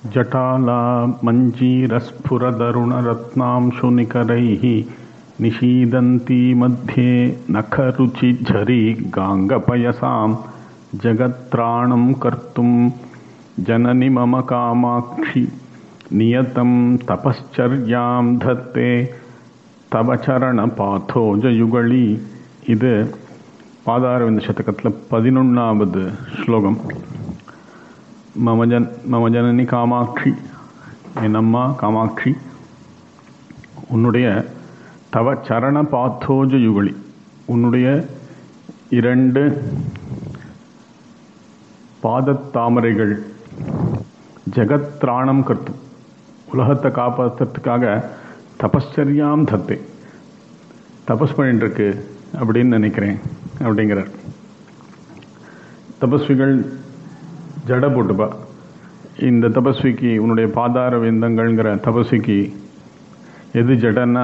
जटाला मञ्जीरस्फुरदरुणरत्नांशुनिकरैः निषीदन्ती मध्ये नखरुचिझरी गाङ्गपयसां जगत्त्राणं कर्तुं जननि मम कामाक्षि नियतं तपश्चर्यां धत्ते தவ சரண பாத்தோஜயுகளி இது பாதாரவிந்த சதகத்தில் பதினொன்றாவது ஸ்லோகம் மமஜன் மமஜனனி காமாட்சி என் அம்மா காமாட்சி உன்னுடைய தவ சரண பாத்தோஜ யுகலி உன்னுடைய இரண்டு பாதத்தாமரைகள் ஜெகத்ராணம் கர்த்தும் உலகத்தை காப்பாற்றுறதுக்காக தபஸ்சரியாம் தத்தை தபஸ் பண்ணிட்டு இருக்கு அப்படின்னு நினைக்கிறேன் அப்படிங்கிறார் தபஸ்விகள் ஜட போட்டுப்பா இந்த தபஸ்விக்கு உன்னுடைய பாதார விந்தங்கள்ங்கிற தபஸ்விக்கு எது ஜடன்னா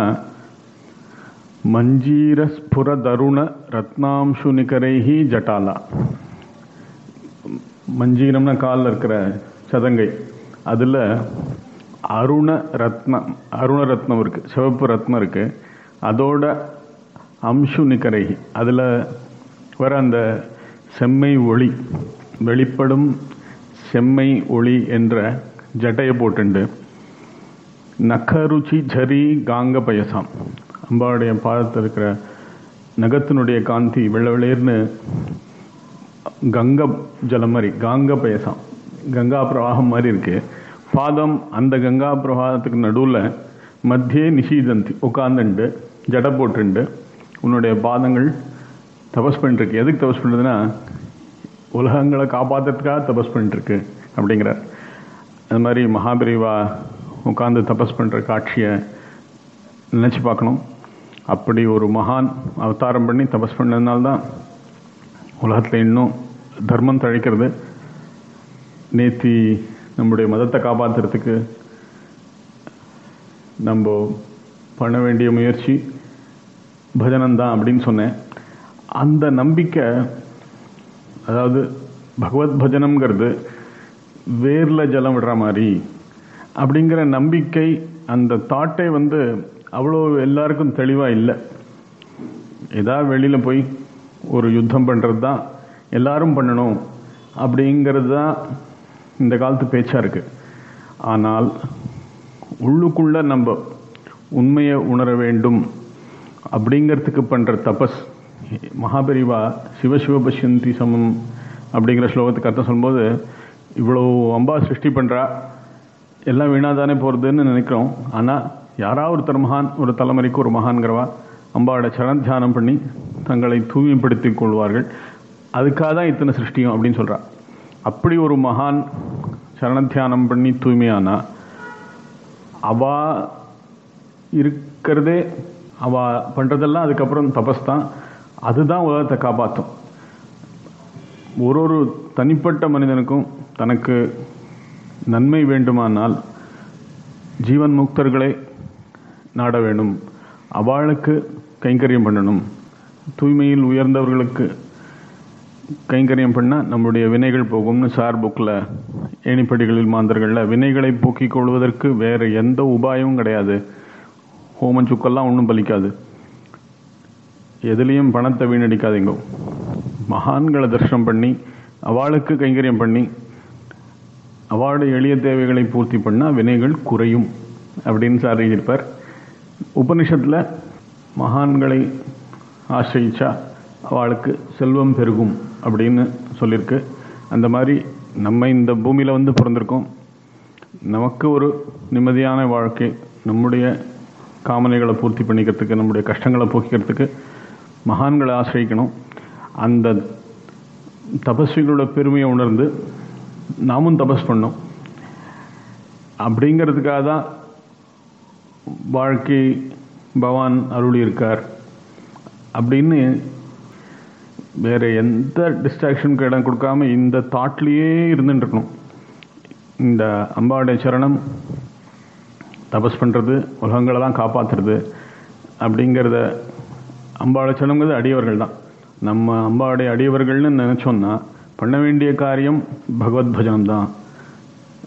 மஞ்சீர ஸ்புர தருண ரத்னாம்சு நிகரைஹி ஜட்டாலா மஞ்சீரம்னா காலில் இருக்கிற சதங்கை அதில் அருண ரத்னம் அருண ரத்னம் இருக்குது சிவப்பு ரத்னம் இருக்குது அதோட அம்சு நிகரை அதில் வர அந்த செம்மை ஒளி வெளிப்படும் செம்மை ஒளி என்ற ஜட்டையை போட்டுண்டு நக்கருச்சி ஜரி காங்க பயசாம் அம்பாவுடைய பாதத்தில் இருக்கிற நகத்தினுடைய காந்தி வெள்ள வெளியர்னு கங்க ஜலம் மாதிரி காங்க பயசாம் கங்கா பிரவாகம் மாதிரி இருக்குது பாதம் அந்த கங்கா பிரவாகத்துக்கு நடுவில் மத்தியே நிஷீதந்தி உட்காந்துண்டு ஜட போட்டுண்டு உன்னுடைய பாதங்கள் தபஸ் பண்ணிட்டுருக்கு எதுக்கு தபஸ் பண்ணுறதுன்னா உலகங்களை காப்பாற்றுறதுக்காக தபஸ் பண்ணிட்டுருக்கு அப்படிங்கிறார் அது மாதிரி மகாபிரிவா உட்காந்து தபஸ் பண்ணுற காட்சியை நினச்சி பார்க்கணும் அப்படி ஒரு மகான் அவதாரம் பண்ணி தபஸ் பண்ணதுனால தான் உலகத்தில் இன்னும் தர்மம் தழைக்கிறது நேத்தி நம்முடைய மதத்தை காப்பாற்றுறதுக்கு நம்ம பண்ண வேண்டிய முயற்சி பஜனந்தான் அப்படின்னு சொன்னேன் அந்த நம்பிக்கை அதாவது பகவத் பஜனம்ங்கிறது வேரில் ஜலம் விடுற மாதிரி அப்படிங்கிற நம்பிக்கை அந்த தாட்டே வந்து அவ்வளோ எல்லாருக்கும் தெளிவாக இல்லை ஏதாவது வெளியில் போய் ஒரு யுத்தம் பண்ணுறது தான் எல்லாரும் பண்ணணும் அப்படிங்கிறது தான் இந்த காலத்து பேச்சாக இருக்குது ஆனால் உள்ளுக்குள்ள நம்ம உண்மையை உணர வேண்டும் அப்படிங்கிறதுக்கு பண்ணுற தபஸ் மகாபெரிவா சிவசிவ பஷ்யந்தி சமம் அப்படிங்கிற ஸ்லோகத்துக்கு அர்த்தம் சொல்லும்போது இவ்வளோ அம்பா சிருஷ்டி பண்ணுறா எல்லாம் வீணாக தானே போகிறதுன்னு நினைக்கிறோம் ஆனால் யாராவது ஒருத்தர் மகான் ஒரு தலைமுறைக்கு ஒரு மகான்கிறவா அம்பாவோட சரணத்தியானம் பண்ணி தங்களை தூய்மைப்படுத்திக் கொள்வார்கள் அதுக்காக தான் இத்தனை சிருஷ்டியும் அப்படின்னு சொல்கிறா அப்படி ஒரு மகான் சரணத்தியானம் பண்ணி தூய்மையானா அவா இருக்கிறதே அவ பண்ணுறதெல்லாம் அதுக்கப்புறம் தபஸ் தான் அதுதான் உலகத்தை காப்பாற்றும் ஒரு ஒரு தனிப்பட்ட மனிதனுக்கும் தனக்கு நன்மை வேண்டுமானால் ஜீவன் முக்தர்களை நாட வேண்டும் அவளுக்கு கைங்கரியம் பண்ணணும் தூய்மையில் உயர்ந்தவர்களுக்கு கைங்கரியம் பண்ணால் நம்முடைய வினைகள் போகும்னு சார் புக்கில் ஏணிப்படிகளில் மாந்தர்களில் வினைகளை போக்கிக் கொள்வதற்கு வேறு எந்த உபாயமும் கிடையாது ஹோமம் சுக்கெல்லாம் ஒன்றும் பலிக்காது எதுலேயும் பணத்தை வீணடிக்காதீங்க மகான்களை தரிசனம் பண்ணி அவளுக்கு கைங்கரியம் பண்ணி அவளுடைய எளிய தேவைகளை பூர்த்தி பண்ணால் வினைகள் குறையும் அப்படின்னு சார் எழுதியிருப்பார் உபனிஷத்தில் மகான்களை ஆசிரியிச்சா அவளுக்கு செல்வம் பெருகும் அப்படின்னு சொல்லியிருக்கு அந்த மாதிரி நம்ம இந்த பூமியில் வந்து பிறந்திருக்கோம் நமக்கு ஒரு நிம்மதியான வாழ்க்கை நம்முடைய காமனைகளை பூர்த்தி பண்ணிக்கிறதுக்கு நம்முடைய கஷ்டங்களை போக்கிக்கிறதுக்கு மகான்களை ஆசிரியக்கணும் அந்த தபஸ்விகளோட பெருமையை உணர்ந்து நாமும் தபஸ் பண்ணோம் அப்படிங்கிறதுக்காக தான் வாழ்க்கை பகவான் அருளி இருக்கார் அப்படின்னு வேறு எந்த டிஸ்ட்ராக்ஷனுக்கு இடம் கொடுக்காம இந்த தாட்லேயே இருந்துட்டு இருக்கணும் இந்த அம்பாவுடைய சரணம் தபஸ் பண்ணுறது உலகங்களை தான் காப்பாற்றுறது அப்படிங்கிறத அம்பாவோட சரணங்கிறது அடியவர்கள் தான் நம்ம அம்பாவுடைய அடியவர்கள்னு நினச்சோன்னா பண்ண வேண்டிய காரியம் பகவத் பஜனம் தான்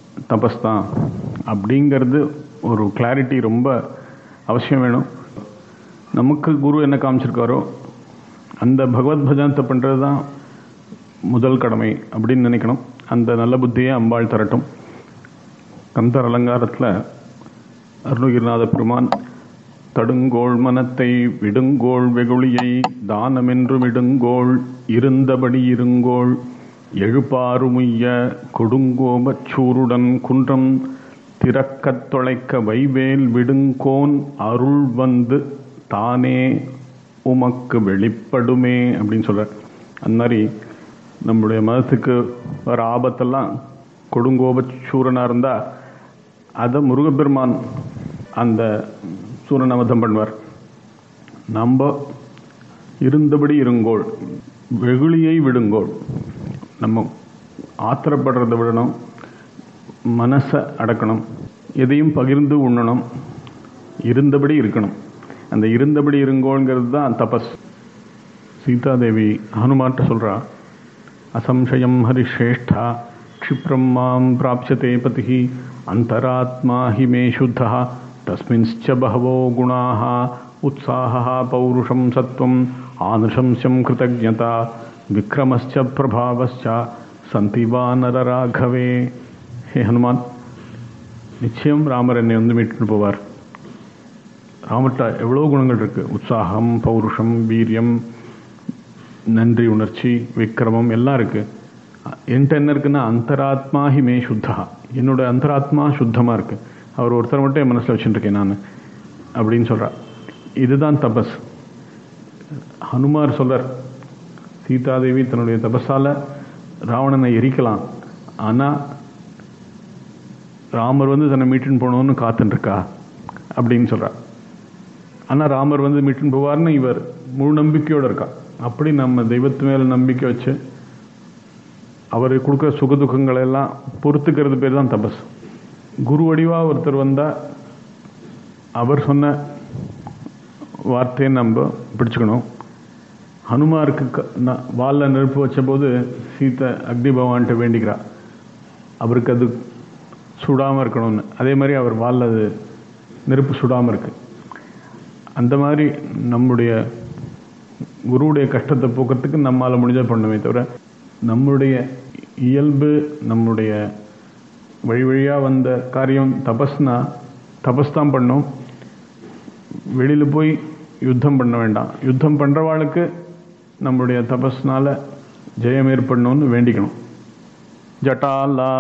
தபஸ் தான் அப்படிங்கிறது ஒரு கிளாரிட்டி ரொம்ப அவசியம் வேணும் நமக்கு குரு என்ன காமிச்சிருக்காரோ அந்த பகவத் பஜனத்தை பண்ணுறது தான் முதல் கடமை அப்படின்னு நினைக்கணும் அந்த நல்ல புத்தியை அம்பாள் தரட்டும் கந்தர் அலங்காரத்தில் அருணகிரிநாத பெருமான் தடுங்கோள் மனத்தை விடுங்கோள் வெகுளியை தானமென்று விடுங்கோள் இருந்தபடி இருங்கோள் எழுப்பாறுமுய்ய கொடுங்கோபச் சூருடன் குன்றம் திறக்கத் தொலைக்க வைவேல் விடுங்கோன் அருள் வந்து தானே உமக்கு வெளிப்படுமே அப்படின்னு சொல்கிறார் அந்த மாதிரி நம்முடைய மதத்துக்கு வர ஆபத்தெல்லாம் கொடுங்கோப சூரனாக இருந்தால் அதை முருகப்பெருமான் அந்த சூரனை வதம் பண்ணுவார் நம்ம இருந்தபடி இருங்கோள் வெகுளியை விடுங்கோள் நம்ம ஆத்திரப்படுறதை விடணும் மனசை அடக்கணும் எதையும் பகிர்ந்து உண்ணணும் இருந்தபடி இருக்கணும் அந்த இருந்தபடி இருங்கோங்கிறது தான் தபஸ் சீதாதேவி ஹனுமார்ட்ட சொல்கிறா அசம்சயம் ஹரிஷ்ரேஷ்டா क्षिप्रं मां प्राप्स्यते पतिः अन्तरात्मा हि मे शुद्धः तस्मिंश्च बहवो गुणाः उत्साहः पौरुषं सत्त्वम् आनुशंस्यं कृतज्ञता विक्रमश्च प्रभावश्च சந்தி வானரராகவே ஹே ஹனுமான் நிச்சயம் ராமர் என்னை வந்து மீட்டு போவார் ராமர்கிட்ட எவ்வளோ குணங்கள் இருக்கு உற்சாகம் பௌருஷம் வீரியம் நன்றி உணர்ச்சி விக்ரமம் எல்லாம் இருக்கு என்கிட்ட என்ன இருக்குன்னா அந்தராத்மா ஹி மே சுத்தா என்னோட அந்தராத்மா சுத்தமாக இருக்கு அவர் ஒருத்தர் மட்டும் என் மனசில் வச்சுட்டுருக்கேன் நான் அப்படின்னு சொல்கிறா இதுதான் தபஸ் ஹனுமார் சொல்றார் சீதாதேவி தன்னுடைய தபஸால் ராவணனை எரிக்கலாம் ஆனால் ராமர் வந்து தன்னை மீட்டுன்னு போகணும்னு காத்துட்டுருக்கா அப்படின்னு சொல்கிறா ஆனால் ராமர் வந்து மீட்டுன்னு போவார்னு இவர் முழு நம்பிக்கையோடு இருக்கா அப்படி நம்ம தெய்வத்து மேலே நம்பிக்கை வச்சு அவர் கொடுக்குற சுக துக்கங்களை எல்லாம் பொறுத்துக்கிறது பேர் தான் தபஸ் குரு வடிவாக ஒருத்தர் வந்தால் அவர் சொன்ன வார்த்தையை நம்ம பிடிச்சுக்கணும் ஹனுமாருக்கு க- ந- வாலில் நெருப்பு வச்ச போது சீத்தை அக்னி பகவான்கிட்ட வேண்டிக்கிறா அவருக்கு அது சுடாமல் இருக்கணும்னு அதே மாதிரி அவர் வாலில் அது நெருப்பு சுடாமல் இருக்கு அந்த மாதிரி நம்முடைய குருவுடைய கஷ்டத்தை போக்குறதுக்கு நம்மால் முடிஞ்ச பண்ணுமே தவிர நம்முடைய இயல்பு நம்முடைய வழி வழியாக வந்த காரியம் தபஸ்னா தபஸ் தான் பண்ணோம் வெளியில் போய் யுத்தம் பண்ண வேண்டாம் யுத்தம் பண்ணுறவாளுக்கு நம்முடைய தபஸ்னால ஜெயம் ஏற்படணும்னு வேண்டிக்கணும் ஜட்டாலா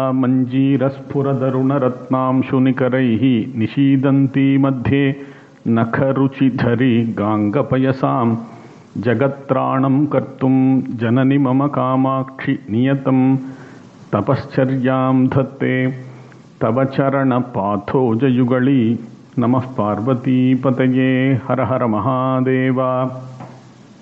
மஞ்சீரஸ்புரதருணரத்னாம்சுனிகரைः நிஷீதந்தி மத்தியே நகருச்சிधरी गाङ्गपयसां जगत्त्राणं कर्तुं जननि मम कामाक्षि नियतं तपश्चर्यां धत्ते तव चरणपाथोजयुगळी नमः पार्वतीपतये हर हर महादेवा